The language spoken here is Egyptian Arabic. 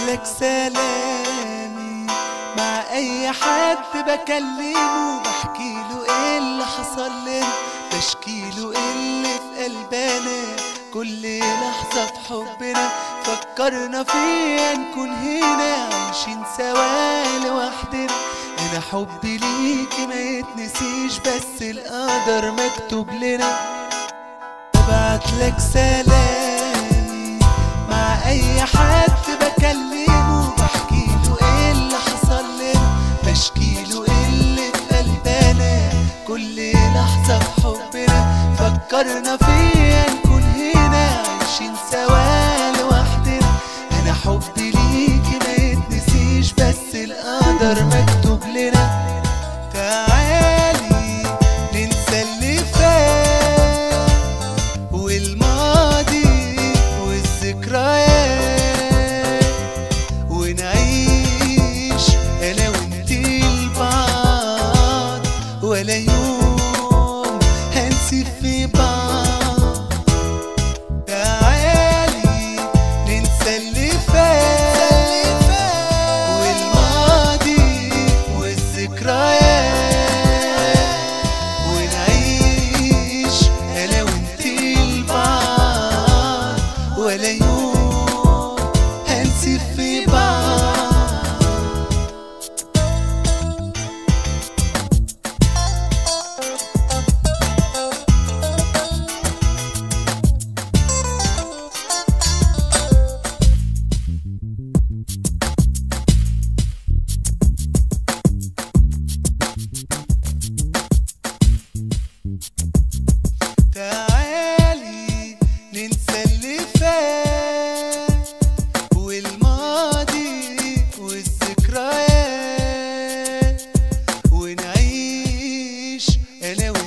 لك سلامي مع اي حد بكلمه بحكي له ايه اللي حصل لنا بشكي له ايه اللي في قلبنا كل لحظة في حبنا فكرنا فيها نكون هنا عايشين سوا لوحدنا انا حبي ليكي ما يتنسيش بس القدر مكتوب لنا ببعت لك سلامي مع اي حد بكلمه بحكي له ايه اللي حصل لنا بشكي له ايه اللي في قلبنا كل لحظة في حبنا فكرنا فيها نكون هنا عايشين سوا لوحدنا انا حبي ليكي ما يتنسيش بس القدر مكتوب لنا تعالي ننسى اللي فات والماضي والذكريات ونعيش انا وانتي لبعض ولا يوم هنسيب في بعض تعالي ننسى اللي فات والماضي والذكريات ونعيش انا وانتي لبعض ولا يوم هنسيب في بعض تعالي ننسى اللي فات والماضي والذكريات ونعيش انا